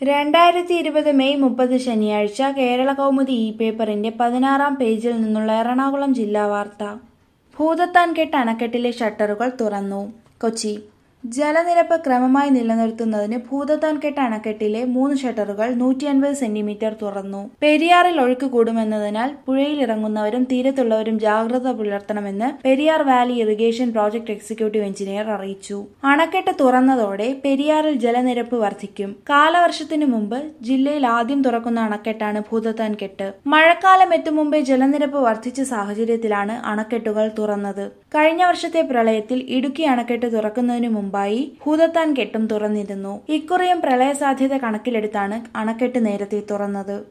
രണ്ടായിരത്തി ഇരുപത് മെയ് മുപ്പത് ശനിയാഴ്ച കേരള കൗമുദി ഇ പേപ്പറിന്റെ പതിനാറാം പേജിൽ നിന്നുള്ള എറണാകുളം ജില്ലാ വാർത്ത ഭൂതത്താൻകെട്ട് അണക്കെട്ടിലെ ഷട്ടറുകൾ തുറന്നു കൊച്ചി ജലനിരപ്പ് ക്രമമായി നിലനിർത്തുന്നതിന് ഭൂതത്താൻകെട്ട് അണക്കെട്ടിലെ മൂന്ന് ഷട്ടറുകൾ നൂറ്റി അൻപത് സെന്റിമീറ്റർ തുറന്നു പെരിയാറിൽ ഒഴുക്ക് കൂടുമെന്നതിനാൽ പുഴയിലിറങ്ങുന്നവരും തീരത്തുള്ളവരും ജാഗ്രത പുലർത്തണമെന്ന് Periyar valley irrigation project executive engineer അറിയിച്ചു അണക്കെട്ട് തുറന്നതോടെ പെരിയാറിൽ ജലനിരപ്പ് വർദ്ധിക്കും കാലവർഷത്തിനു മുമ്പ് ജില്ലയിൽ ആദ്യം തുറക്കുന്ന അണക്കെട്ടാണ് ഭൂതത്താൻകെട്ട് മഴക്കാലം എത്തും മുമ്പേ ജലനിരപ്പ് വർദ്ധിച്ച സാഹചര്യത്തിലാണ് അണക്കെട്ടുകൾ തുറന്നത് കഴിഞ്ഞ വർഷത്തെ പ്രളയത്തിൽ ഇടുക്കി അണക്കെട്ട് തുറക്കുന്നതിനു മുമ്പായി ഭൂതത്താൻ കെട്ടും തുറന്നിരുന്നു ഇക്കുറിയും പ്രളയ സാധ്യത കണക്കിലെടുത്താണ് അണക്കെട്ട് നേരത്തെ തുറന്നത്